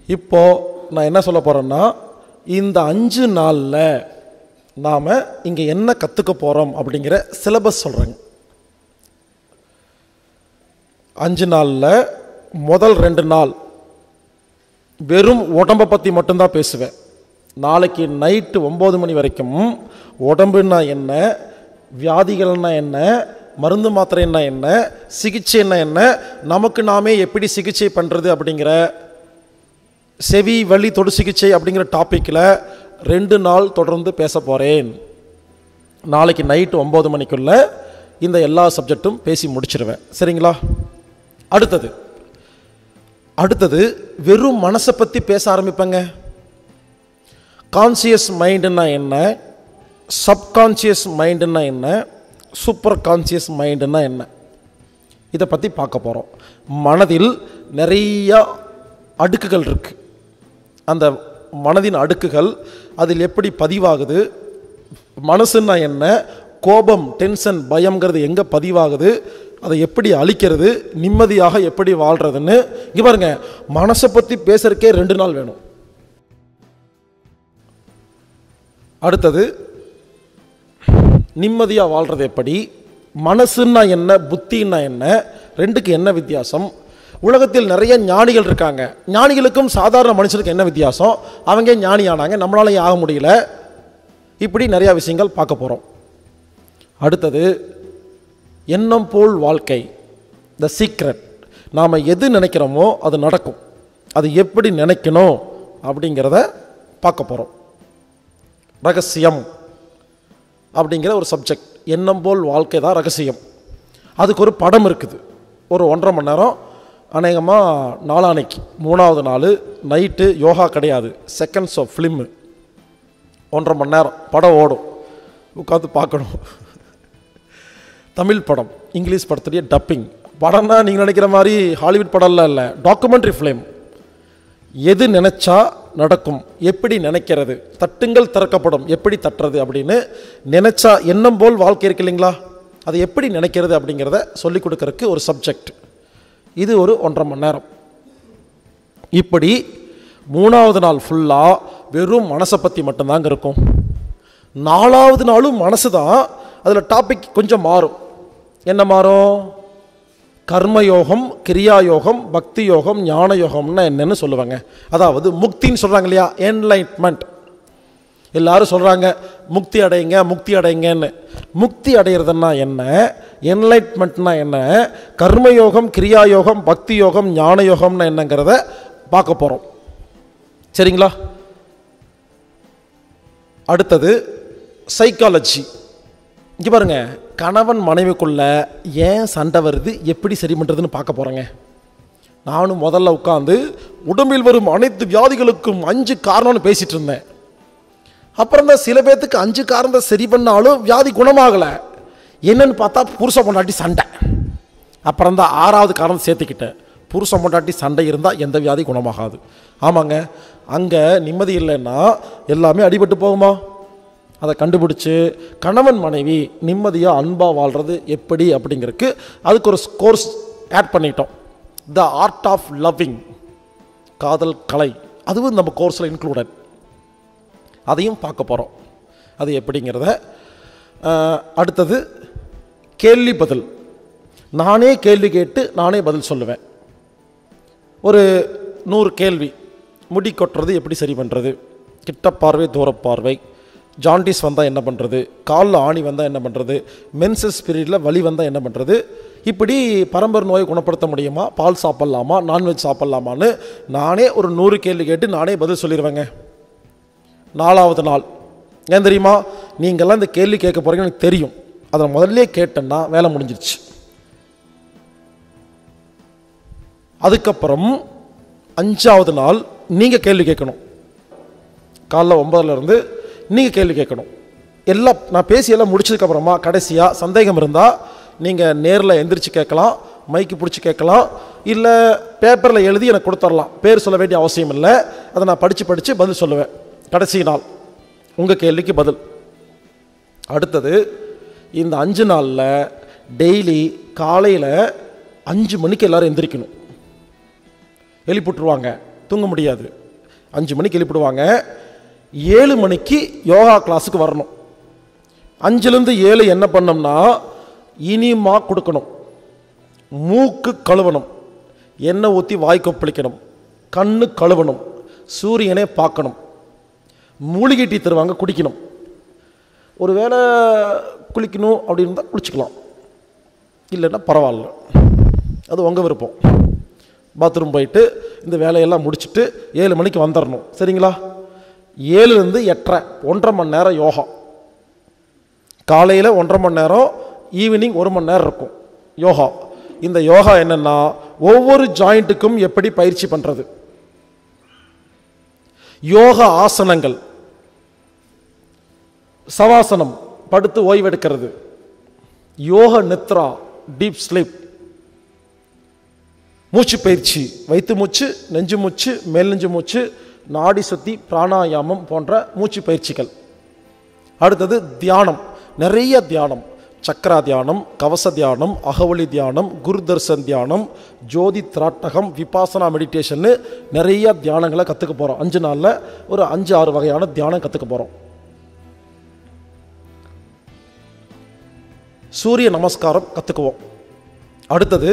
இப்போ நான் என்ன சொல்ல போகிறேன்னா இந்த அஞ்சு நாளில் நாம் இங்கே என்ன கற்றுக்க போகிறோம் அப்படிங்கிற சிலபஸ் சொல்கிறேங்க அஞ்சு நாளில் முதல் ரெண்டு நாள் வெறும் உடம்பை பற்றி மட்டும்தான் பேசுவேன் நாளைக்கு நைட்டு ஒம்பது மணி வரைக்கும் உடம்புன்னா என்ன வியாதிகள்னா என்ன மருந்து மாத்திரைன்னா என்ன சிகிச்சைன்னா என்ன நமக்கு நாமே எப்படி சிகிச்சை பண்ணுறது அப்படிங்கிற செவி வலி தொடு சிகிச்சை அப்படிங்கிற டாப்பிக்கில் ரெண்டு நாள் தொடர்ந்து பேச போகிறேன் நாளைக்கு நைட்டு ஒம்பது மணிக்குள்ளே இந்த எல்லா சப்ஜெக்ட்டும் பேசி முடிச்சிருவேன் சரிங்களா அடுத்தது அடுத்தது வெறும் மனசை பற்றி பேச ஆரம்பிப்பேங்க கான்சியஸ் மைண்டுன்னா என்ன சப்கான்சியஸ் மைண்டுன்னா என்ன சூப்பர் கான்சியஸ் மைண்டுன்னா என்ன இதை பற்றி பார்க்க போகிறோம் மனதில் நிறைய அடுக்குகள் இருக்குது அந்த மனதின் அடுக்குகள் அதில் எப்படி பதிவாகுது மனசுன்னா என்ன கோபம் டென்ஷன் பயம்ங்கிறது எங்கே பதிவாகுது அதை எப்படி அழிக்கிறது நிம்மதியாக எப்படி வாழ்கிறதுன்னு இங்கே பாருங்க மனசை பற்றி பேசுறதுக்கே ரெண்டு நாள் வேணும் அடுத்தது நிம்மதியாக வாழ்கிறது எப்படி மனசுன்னா என்ன புத்தின்னா என்ன ரெண்டுக்கு என்ன வித்தியாசம் உலகத்தில் நிறைய ஞானிகள் இருக்காங்க ஞானிகளுக்கும் சாதாரண மனுஷனுக்கு என்ன வித்தியாசம் அவங்க ஞானி ஆனாங்க நம்மளாலையும் ஆக முடியல இப்படி நிறையா விஷயங்கள் பார்க்க போகிறோம் அடுத்தது எண்ணம் போல் வாழ்க்கை த சீக்ரெட் நாம் எது நினைக்கிறோமோ அது நடக்கும் அது எப்படி நினைக்கணும் அப்படிங்கிறத பார்க்க போகிறோம் ரகசியம் அப்படிங்கிற ஒரு சப்ஜெக்ட் எண்ணம் போல் வாழ்க்கை தான் ரகசியம் அதுக்கு ஒரு படம் இருக்குது ஒரு ஒன்றரை மணி நேரம் அநேகமாக நாளானைக்கு மூணாவது நாள் நைட்டு யோகா கிடையாது செகண்ட்ஸ் ஆஃப் ஃபிலிம்மு ஒன்றரை மணி நேரம் படம் ஓடும் உட்காந்து பார்க்கணும் தமிழ் படம் இங்கிலீஷ் படத்துடைய டப்பிங் படம்னா நீங்கள் நினைக்கிற மாதிரி ஹாலிவுட் படம்லாம் இல்லை டாக்குமெண்ட்ரி ஃபிலிம் எது நினைச்சா நடக்கும் எப்படி நினைக்கிறது தட்டுங்கள் திறக்கப்படும் எப்படி தட்டுறது அப்படின்னு நினைச்சா எண்ணம் போல் வாழ்க்கை இருக்கு இல்லைங்களா அதை எப்படி நினைக்கிறது அப்படிங்கிறத சொல்லிக் கொடுக்கறதுக்கு ஒரு சப்ஜெக்ட் இது ஒரு ஒன்றரை மணி நேரம் இப்படி மூணாவது நாள் ஃபுல்லாக வெறும் மனசை பற்றி மட்டும்தாங்க இருக்கும் நாலாவது நாளும் மனசு தான் அதில் டாபிக் கொஞ்சம் மாறும் என்ன மாறும் கர்மயோகம் கிரியாயோகம் பக்தி யோகம் ஞான யோகம்னா என்னன்னு சொல்லுவாங்க அதாவது முக்தின்னு சொல்கிறாங்க இல்லையா என்லைட்மெண்ட் எல்லாரும் சொல்கிறாங்க முக்தி அடையுங்க முக்தி அடையுங்கன்னு முக்தி அடையிறதுன்னா என்ன என்லைட்மெண்ட்னா என்ன கர்மயோகம் கிரியாயோகம் பக்தி யோகம் ஞான யோகம்னா என்னங்கிறத பார்க்க போகிறோம் சரிங்களா அடுத்தது சைக்காலஜி இங்கே பாருங்க கணவன் மனைவிக்குள்ள ஏன் சண்டை வருது எப்படி சரி பண்ணுறதுன்னு பார்க்க போகிறேங்க நானும் முதல்ல உட்காந்து உடம்பில் வரும் அனைத்து வியாதிகளுக்கும் அஞ்சு காரணம்னு பேசிட்டு இருந்தேன் அப்புறம் தான் சில பேர்த்துக்கு அஞ்சு காரணத்தை சரி பண்ணாலும் வியாதி குணமாகலை என்னன்னு பார்த்தா புருஷ பொண்டாட்டி சண்டை அப்புறம் தான் ஆறாவது காரணம் சேர்த்துக்கிட்டேன் புருஷ பொண்டாட்டி சண்டை இருந்தால் எந்த வியாதி குணமாகாது ஆமாங்க அங்கே நிம்மதி இல்லைன்னா எல்லாமே அடிபட்டு போகுமா அதை கண்டுபிடிச்சு கணவன் மனைவி நிம்மதியாக அன்பாக வாழ்கிறது எப்படி அப்படிங்கிறதுக்கு அதுக்கு ஒரு கோர்ஸ் ஆட் பண்ணிட்டோம் த ஆர்ட் ஆஃப் லவ்விங் காதல் கலை அதுவும் நம்ம கோர்ஸில் இன்க்ளூடட் அதையும் பார்க்க போகிறோம் அது எப்படிங்கிறத அஹ், அடுத்தது கேள்வி பதில் நானே கேள்வி கேட்டு நானே பதில் சொல்லுவேன் ஒரு நூறு கேள்வி முடி கொட்டுறது எப்படி சரி பண்ணுறது கிட்ட பார்வை தூரப் பார்வை ஜாண்டிஸ் வந்தால் என்ன பண்ணுறது காலில் ஆணி வந்தால் என்ன பண்ணுறது மென்சஸ் பீரியடில் வலி வந்தால் என்ன பண்ணுறது இப்படி பரம்பரை நோயை குணப்படுத்த முடியுமா பால் சாப்பிட்லாமா நான்வெஜ் சாப்பிட்லாமான்னு நானே ஒரு நூறு கேள்வி கேட்டு நானே பதில் சொல்லிடுவேங்க நாலாவது நாள் ஏன் தெரியுமா நீங்கள்லாம் இந்த கேள்வி கேட்க போகிறீங்கன்னு எனக்கு தெரியும் அதை முதல்ல கேட்டேன்னா வேலை முடிஞ்சிருச்சு அதுக்கப்புறம் அஞ்சாவது நாள் நீங்கள் கேள்வி கேட்கணும் காலைல ஒன்பதுல இருந்து நீங்கள் கேள்வி கேட்கணும் எல்லாம் நான் பேசி எல்லாம் முடிச்சதுக்கப்புறமா கடைசியாக சந்தேகம் இருந்தால் நீங்கள் நேரில் எந்திரிச்சு கேட்கலாம் மைக்கு பிடிச்சி கேட்கலாம் இல்லை பேப்பரில் எழுதி எனக்கு கொடுத்துடலாம் பேர் சொல்ல வேண்டிய அவசியம் இல்லை அதை நான் படித்து படித்து பதில் சொல்லுவேன் கடைசி நாள் உங்கள் கேள்விக்கு பதில் அடுத்தது இந்த அஞ்சு நாளில் டெய்லி காலையில் அஞ்சு மணிக்கு எல்லாரும் எந்திரிக்கணும் எழுப்பிட்டுருவாங்க தூங்க முடியாது அஞ்சு மணிக்கு எழுப்பிடுவாங்க ஏழு மணிக்கு யோகா கிளாஸுக்கு வரணும் அஞ்சுலேருந்து ஏழு என்ன பண்ணோம்னா இனிமா கொடுக்கணும் மூக்கு கழுவணும் எண்ணெய் ஊற்றி வாய் கொப்பளிக்கணும் கண்ணு கழுவணும் சூரியனை பார்க்கணும் மூலிகை டீ தருவாங்க குடிக்கணும் ஒருவேளை குளிக்கணும் அப்படின்னு இருந்தால் குளிச்சுக்கலாம் இல்லைன்னா பரவாயில்ல அது உங்கள் விருப்பம் பாத்ரூம் போயிட்டு இந்த வேலையெல்லாம் முடிச்சுட்டு ஏழு மணிக்கு வந்துடணும் சரிங்களா ஏழுலேருந்து எட்டரை ஒன்றரை மணி நேரம் யோகா காலையில் ஒன்றரை மணி நேரம் ஈவினிங் ஒரு மணி நேரம் இருக்கும் யோகா இந்த யோகா என்னென்னா ஒவ்வொரு ஜாயிண்ட்டுக்கும் எப்படி பயிற்சி பண்ணுறது யோகா ஆசனங்கள் சவாசனம் படுத்து ஓய்வெடுக்கிறது யோக நித்ரா டீப் ஸ்லீப் மூச்சு பயிற்சி வயிற்று மூச்சு நெஞ்சு மூச்சு மேல் நெஞ்சு மூச்சு நாடி சுத்தி பிராணாயாமம் போன்ற மூச்சு பயிற்சிகள் அடுத்தது தியானம் நிறைய தியானம் சக்கரா தியானம் கவச தியானம் அகவலி தியானம் குருதர்சன் தியானம் ஜோதி திராட்டகம் விபாசனா மெடிடேஷன்னு நிறைய தியானங்களை கற்றுக்க போகிறோம் அஞ்சு நாளில் ஒரு அஞ்சு ஆறு வகையான தியானம் கற்றுக்க போகிறோம் சூரிய நமஸ்காரம் கற்றுக்குவோம் அடுத்தது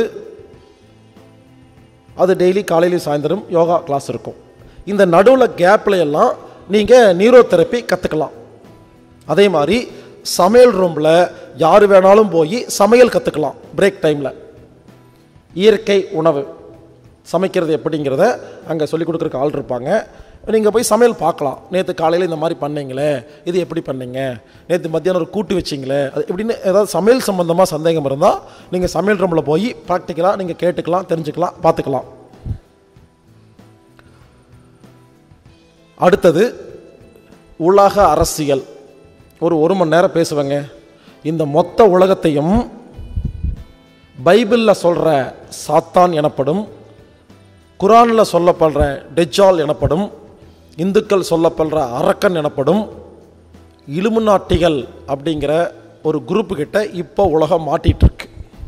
அது டெய்லி காலையிலையும் சாயந்தரம் யோகா கிளாஸ் இருக்கும் இந்த நடுவில் கேப்பில் எல்லாம் நீங்கள் நீரோ தெரப்பி கற்றுக்கலாம் அதே மாதிரி சமையல் ரூமில் யார் வேணாலும் போய் சமையல் கற்றுக்கலாம் பிரேக் டைமில் இயற்கை உணவு சமைக்கிறது எப்படிங்கிறத அங்கே சொல்லிக் கொடுக்குறக்கு ஆள் இருப்பாங்க நீங்கள் போய் சமையல் பார்க்கலாம் நேற்று காலையில் இந்த மாதிரி பண்ணீங்களே இது எப்படி பண்ணீங்க நேற்று மத்தியானம் ஒரு கூட்டு வச்சிங்களே அது எப்படின்னு ஏதாவது சமையல் சம்மந்தமாக சந்தேகம் இருந்தால் நீங்கள் சமையல் ரூமில் போய் ப்ராக்டிக்கலாக நீங்கள் கேட்டுக்கலாம் தெரிஞ்சுக்கலாம் பார்த்துக்கலாம் அடுத்தது உலக அரசியல் ஒரு ஒரு மணி நேரம் பேசுவேங்க இந்த மொத்த உலகத்தையும் பைபிளில் சொல்கிற சாத்தான் எனப்படும் குரானில் சொல்லப்படுற டெஜால் எனப்படும் இந்துக்கள் சொல்லப்படுற அரக்கன் எனப்படும் இலுமினாட்டிகள் அப்படிங்கிற ஒரு குரூப்பு கிட்ட இப்போ உலகம் மாட்டிட்டு இருக்கு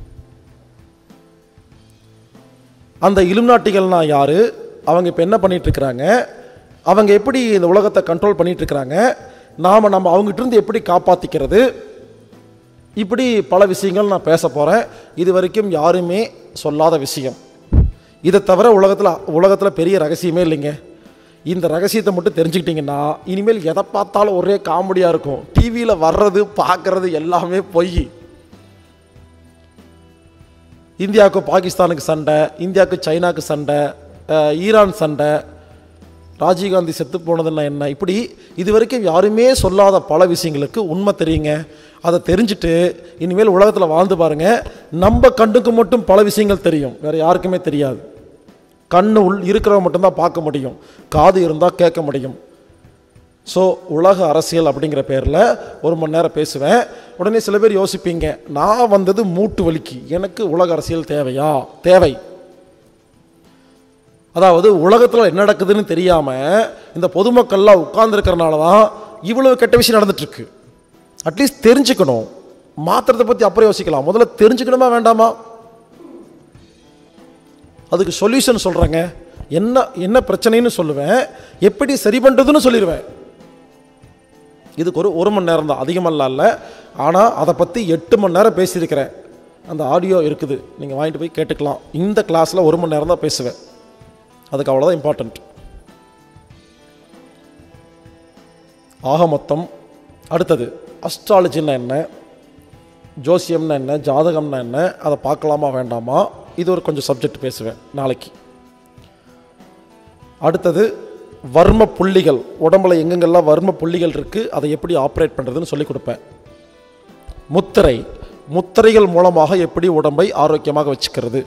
அந்த இலுமினாட்டிகள்னா யாரு அவங்க இப்போ என்ன பண்ணிட்டு இருக்கிறாங்க அவங்க எப்படி இந்த உலகத்தை கண்ட்ரோல் பண்ணிட்டு இருக்கிறாங்க நாம் நம்ம அவங்ககிட்ட இருந்து எப்படி காப்பாற்றிக்கிறது இப்படி பல விஷயங்கள் நான் பேச போகிறேன் இது வரைக்கும் யாருமே சொல்லாத விஷயம் இதை தவிர உலகத்தில் உலகத்தில் பெரிய ரகசியமே இல்லைங்க இந்த ரகசியத்தை மட்டும் தெரிஞ்சுக்கிட்டிங்கன்னா இனிமேல் எதை பார்த்தாலும் ஒரே காமெடியாக இருக்கும் டிவியில் வர்றது பார்க்குறது எல்லாமே பொய் இந்தியாவுக்கு பாகிஸ்தானுக்கு சண்டை இந்தியாவுக்கு சைனாக்கு சண்டை அஹ், ஈரான் சண்டை ராஜீவ்காந்தி செத்து போனதுன்னா என்ன இப்படி இது வரைக்கும் யாருமே சொல்லாத பல விஷயங்களுக்கு உண்மை தெரியுங்க அதை தெரிஞ்சுட்டு இனிமேல் உலகத்தில் வாழ்ந்து பாருங்க நம்ம கண்ணுக்கு மட்டும் பல விஷயங்கள் தெரியும் வேற யாருக்குமே தெரியாது கண்ணு உள் இருக்கிறவங்க மட்டும்தான் பார்க்க முடியும் காது இருந்தால் கேட்க முடியும் ஸோ உலக அரசியல் அப்படிங்கிற பேரில் ஒரு மணி நேரம் பேசுவேன் உடனே சில பேர் யோசிப்பீங்க நான் வந்தது மூட்டு வலிக்கு எனக்கு உலக அரசியல் தேவையா தேவை அதாவது உலகத்தில் என்ன நடக்குதுன்னு தெரியாமல் இந்த பொதுமக்கள்லாம் உட்கார்ந்துருக்கறனால தான் இவ்வளவு கெட்ட விஷயம் நடந்துட்டுருக்கு அட்லீஸ்ட் தெரிஞ்சுக்கணும் மாத்திரத்தை பற்றி அப்புறம் யோசிக்கலாம் முதல்ல தெரிஞ்சுக்கணுமா வேண்டாமா அதுக்கு சொல்யூஷன் சொல்கிறேங்க என்ன என்ன பிரச்சனைன்னு சொல்லுவேன் எப்படி சரி பண்ணுறதுன்னு சொல்லிடுவேன் இதுக்கு ஒரு ஒரு மணி நேரம் தான் அதிகமெல்லாம் இல்லை ஆனால் அதை பற்றி எட்டு மணி நேரம் பேசியிருக்கிறேன் அந்த ஆடியோ இருக்குது நீங்கள் வாங்கிட்டு போய் கேட்டுக்கலாம் இந்த கிளாஸில் ஒரு மணி நேரம் தான் பேசுவேன் அதுக்கு அவ்வளோதான் இம்பார்ட்டண்ட் ஆக மொத்தம் அடுத்தது அஸ்ட்ராலஜின்னா என்ன ஜோசியம்னா என்ன ஜாதகம்னா என்ன அதை பார்க்கலாமா வேண்டாமா இது ஒரு கொஞ்சம் சப்ஜெக்ட் பேசுவேன் நாளைக்கு அடுத்தது வர்ம புள்ளிகள் உடம்புல எங்கெங்கெல்லாம் வர்ம புள்ளிகள் இருக்குது அதை எப்படி ஆப்ரேட் பண்ணுறதுன்னு சொல்லி கொடுப்பேன் முத்திரை முத்திரைகள் மூலமாக எப்படி உடம்பை ஆரோக்கியமாக வச்சுக்கிறது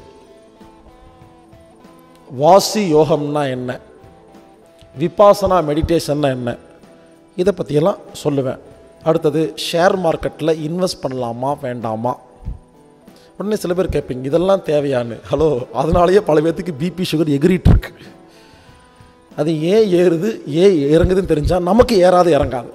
வாசி யோகம்னா என்ன விபாசனா மெடிடேஷன்னா என்ன இதை பற்றியெல்லாம் சொல்லுவேன் அடுத்தது ஷேர் மார்க்கெட்டில் இன்வெஸ்ட் பண்ணலாமா வேண்டாமா உடனே சில பேர் கேட்பீங்க இதெல்லாம் தேவையான்னு ஹலோ அதனாலேயே பல பேர்த்துக்கு பிபி சுகர் எகிரிட்டு இருக்கு அது ஏன் ஏறுது ஏன் இறங்குதுன்னு தெரிஞ்சால் நமக்கு ஏறாது இறங்காது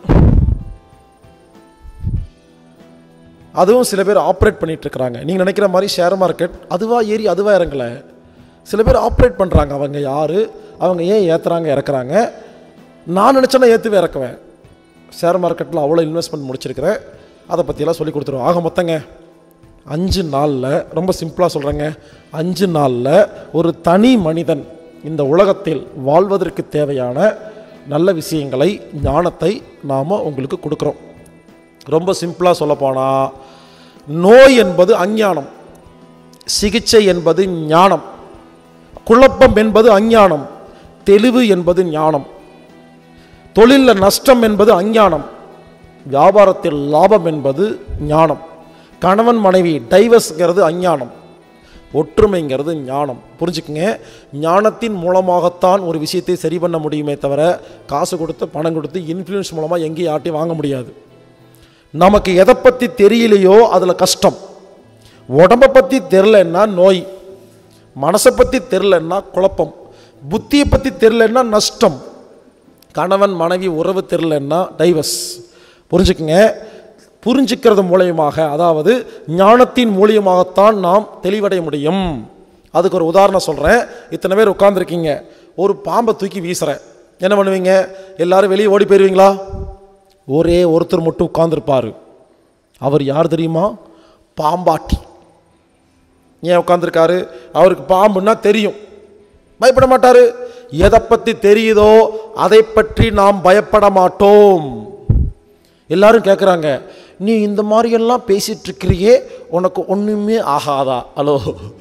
அதுவும் சில பேர் ஆப்ரேட் பண்ணிட்டு இருக்கிறாங்க நீங்கள் நினைக்கிற மாதிரி ஷேர் மார்க்கெட் அதுவா ஏறி அதுவா இறங்கலை சில பேர் ஆப்ரேட் பண்ணுறாங்க அவங்க யார் அவங்க ஏன் ஏற்றுறாங்க இறக்குறாங்க நான் நினச்சேன்னா ஏற்றுவே இறக்குவேன் ஷேர் மார்க்கெட்டில் அவ்வளோ இன்வெஸ்ட்மெண்ட் முடிச்சிருக்கிறேன் அதை பற்றியெல்லாம் சொல்லி கொடுத்துருவோம் ஆக மொத்தங்க அஞ்சு நாளில் ரொம்ப சிம்பிளாக சொல்கிறேங்க அஞ்சு நாளில் ஒரு தனி மனிதன் இந்த உலகத்தில் வாழ்வதற்கு தேவையான நல்ல விஷயங்களை ஞானத்தை நாம் உங்களுக்கு கொடுக்குறோம் ரொம்ப சிம்பிளாக சொல்லப்போனால் நோய் என்பது அஞ்ஞானம் சிகிச்சை என்பது ஞானம் குழப்பம் என்பது அஞ்ஞானம் தெளிவு என்பது ஞானம் தொழிலில் நஷ்டம் என்பது அஞ்ஞானம் வியாபாரத்தில் லாபம் என்பது ஞானம் கணவன் மனைவி டைவர்ஸ்ங்கிறது அஞ்ஞானம் ஒற்றுமைங்கிறது ஞானம் புரிஞ்சுக்குங்க ஞானத்தின் மூலமாகத்தான் ஒரு விஷயத்தை சரி பண்ண முடியுமே தவிர காசு கொடுத்து பணம் கொடுத்து இன்ஃப்ளூயன்ஸ் மூலமாக எங்கேயும் யார்ட்டையும் வாங்க முடியாது நமக்கு எதை பற்றி தெரியலையோ அதில் கஷ்டம் உடம்பை பற்றி தெரிலன்னா நோய் மனசை பற்றி தெரிலன்னா குழப்பம் புத்தியை பற்றி தெரிலன்னா நஷ்டம் கணவன் மனைவி உறவு தெரிலன்னா டைவர்ஸ் புரிஞ்சுக்குங்க புரிஞ்சுக்கிறது மூலியமாக அதாவது ஞானத்தின் மூலியமாகத்தான் நாம் தெளிவடைய முடியும் அதுக்கு ஒரு உதாரணம் சொல்கிறேன் இத்தனை பேர் உட்காந்துருக்கீங்க ஒரு பாம்பை தூக்கி வீசுகிறேன் என்ன பண்ணுவீங்க எல்லாரும் வெளியே ஓடி போயிடுவீங்களா ஒரே ஒருத்தர் மட்டும் உட்காந்துருப்பார் அவர் யார் தெரியுமா பாம்பாட்டி ஏன் உட்காந்துருக்காரு அவருக்கு பாம்புன்னா தெரியும் பயப்பட மாட்டார் எதை பற்றி தெரியுதோ அதை பற்றி நாம் பயப்பட மாட்டோம் எல்லாரும் கேட்குறாங்க நீ இந்த மாதிரியெல்லாம் பேசிட்டு இருக்கிறியே உனக்கு ஒன்றுமே ஆகாதா ஹலோ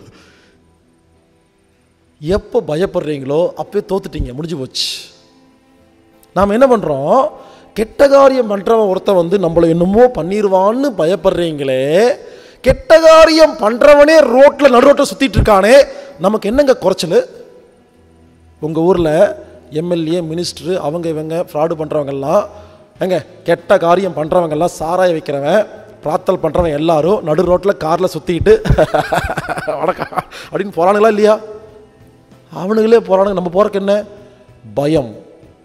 எப்போ பயப்படுறீங்களோ அப்போயே தோத்துட்டீங்க முடிஞ்சு போச்சு நாம் என்ன பண்ணுறோம் கெட்ட காரியம் பண்ணுறவன் ஒருத்தன் வந்து நம்மளை என்னமோ பண்ணிடுவான்னு பயப்படுறீங்களே கெட்ட காரியம் பண்ணுறவனே ரோட்டில் நடு ரோட்டில் சுற்றிட்டு இருக்கானே நமக்கு என்னங்க குறைச்சல் உங்கள் ஊரில் எம்எல்ஏ மினிஸ்டரு அவங்க இவங்க ஃப்ராடு பண்ணுறவங்கெல்லாம் ஏங்க கெட்ட காரியம் பண்ணுறவங்கெல்லாம் சாராய வைக்கிறவன் பிரார்த்தல் பண்ணுறவன் எல்லாரும் நடு ரோட்டில் காரில் சுற்றிக்கிட்டு வணக்கம் அப்படின்னு போகிறானுங்களா இல்லையா அவனுங்களே போகிறானுங்க நம்ம போகிறக்கு என்ன பயம்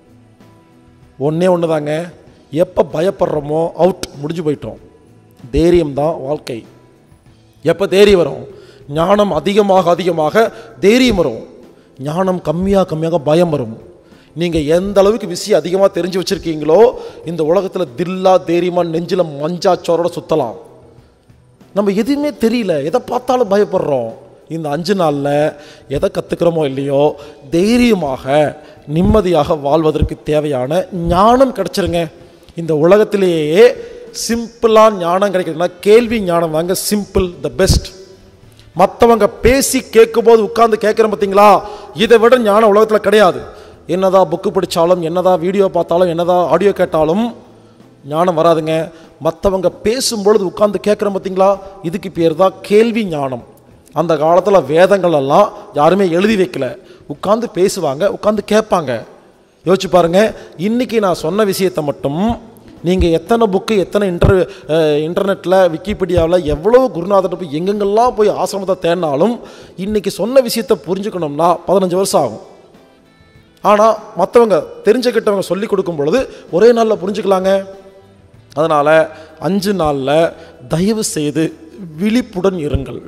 ஒன்றே ஒன்று தாங்க எப்போ பயப்படுறோமோ அவுட் முடிஞ்சு போயிட்டோம் தைரியம் தான் வாழ்க்கை எப்போ தைரியம் வரும் ஞானம் அதிகமாக அதிகமாக தைரியம் வரும் ஞானம் கம்மியாக கம்மியாக பயம் வரும் நீங்கள் எந்த அளவுக்கு விஷயம் அதிகமாக தெரிஞ்சு வச்சுருக்கீங்களோ இந்த உலகத்தில் தில்லா தைரியமாக நெஞ்சில் மஞ்சாச்சோரோட சுற்றலாம் நம்ம எதுவுமே தெரியல எதை பார்த்தாலும் பயப்படுறோம் இந்த அஞ்சு நாளில் எதை கற்றுக்கிறோமோ இல்லையோ தைரியமாக நிம்மதியாக வாழ்வதற்கு தேவையான ஞானம் கிடச்சிருங்க இந்த உலகத்திலேயே சிம்பிளாக ஞானம் கிடைக்கிறதுனா கேள்வி ஞானம் தாங்க சிம்பிள் த பெஸ்ட் மற்றவங்க பேசி கேட்கும்போது உட்கார்ந்து கேட்குறோம் பார்த்தீங்களா இதை விட ஞானம் உலகத்தில் கிடையாது என்னதான் புக்கு படித்தாலும் என்னதான் வீடியோ பார்த்தாலும் என்னதான் ஆடியோ கேட்டாலும் ஞானம் வராதுங்க மற்றவங்க பேசும்பொழுது உட்கார்ந்து கேட்குறோம் பார்த்தீங்களா இதுக்கு பேர் தான் கேள்வி ஞானம் அந்த காலத்தில் வேதங்கள் எல்லாம் யாருமே எழுதி வைக்கல உட்கார்ந்து பேசுவாங்க உட்கார்ந்து கேட்பாங்க யோசிச்சு பாருங்க இன்னைக்கு நான் சொன்ன விஷயத்தை மட்டும் நீங்கள் எத்தனை புக்கு எத்தனை இன்டர் இன்டர்நெட்டில் விக்கிபீடியாவில் எவ்வளோ குருநாதர் போய் எங்கெங்கெல்லாம் போய் ஆசிரமத்தை தேடினாலும் இன்னைக்கு சொன்ன விஷயத்தை புரிஞ்சுக்கணும்னா பதினஞ்சு வருஷம் ஆகும் ஆனால் மற்றவங்க தெரிஞ்சுக்கிட்டவங்க சொல்லி கொடுக்கும் பொழுது ஒரே நாளில் புரிஞ்சுக்கலாங்க அதனால் அஞ்சு நாளில் தயவு செய்து விழிப்புடன் இருங்கள்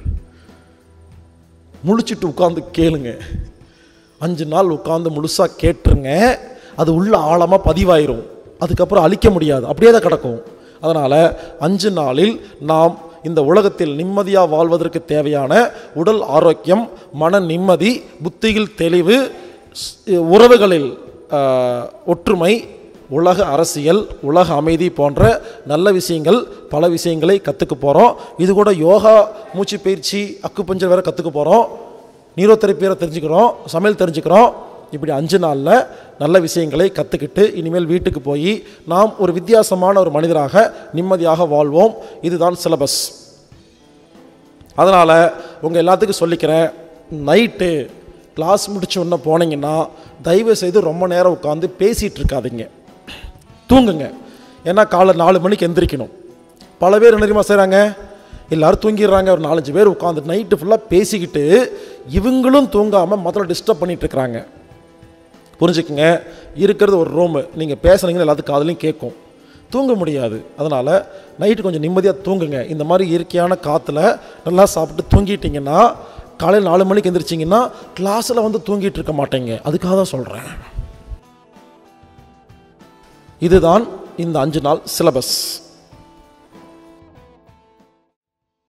முழிச்சிட்டு உட்காந்து கேளுங்க அஞ்சு நாள் உட்காந்து முழுசாக கேட்டுருங்க அது உள்ள ஆழமாக பதிவாயிரும் அதுக்கப்புறம் அழிக்க முடியாது அப்படியே தான் கிடக்கும் அதனால் அஞ்சு நாளில் நாம் இந்த உலகத்தில் நிம்மதியாக வாழ்வதற்கு தேவையான உடல் ஆரோக்கியம் மன நிம்மதி புத்தியில் தெளிவு ஸ்- உறவுகளில் ஆஹ், ஒற்றுமை உலக அரசியல் உலக அமைதி போன்ற நல்ல விஷயங்கள் பல விஷயங்களை கற்றுக்க போகிறோம் இது கூட யோகா மூச்சு பயிற்சி அக்குப்பஞ்சர் வேற கற்றுக்க போகிறோம் நீரோத்தெரப்பியரை தெரிஞ்சுக்கிறோம் சமையல் தெரிஞ்சுக்கிறோம் இப்படி அஞ்சு நாளில் நல்ல விஷயங்களை கற்றுக்கிட்டு இனிமேல் வீட்டுக்கு போய் நாம் ஒரு வித்தியாசமான ஒரு மனிதராக நிம்மதியாக வாழ்வோம் இதுதான் சிலபஸ் அதனால் உங்கள் எல்லாத்துக்கும் சொல்லிக்கிறேன் நைட்டு கிளாஸ் முடிச்ச உடனே போனீங்கன்னா தயவு செய்து ரொம்ப நேரம் உட்காந்து பேசிகிட்டு இருக்காதீங்க தூங்குங்க ஏன்னா காலை நாலு மணிக்கு எந்திரிக்கணும் பல பேர் என்ன தெரியுமா செய்கிறாங்க எல்லாரும் தூங்கிடுறாங்க ஒரு நாலஞ்சு பேர் உட்காந்து நைட்டு ஃபுல்லாக பேசிக்கிட்டு இவங்களும் தூங்காமல் முதல்ல டிஸ்டர்ப் பண்ணிட்டு இருக்கிறாங்க புரிஞ்சுக்குங்க இருக்கிறது ஒரு ரூமு நீங்கள் பேசுனீங்கன்னா எல்லாத்துக்கும் காதுலையும் கேட்கும் தூங்க முடியாது அதனால் நைட்டு கொஞ்சம் நிம்மதியாக தூங்குங்க இந்த மாதிரி இயற்கையான காற்றுல நல்லா சாப்பிட்டு தூங்கிட்டீங்கன்னா காலையில் நாலு மணிக்கு எந்திரிச்சிங்கன்னா கிளாஸில் வந்து தூங்கிட்டு இருக்க மாட்டேங்க அதுக்காக தான் சொல்கிறேன் இதுதான் இந்த அஞ்சு நாள் சிலபஸ்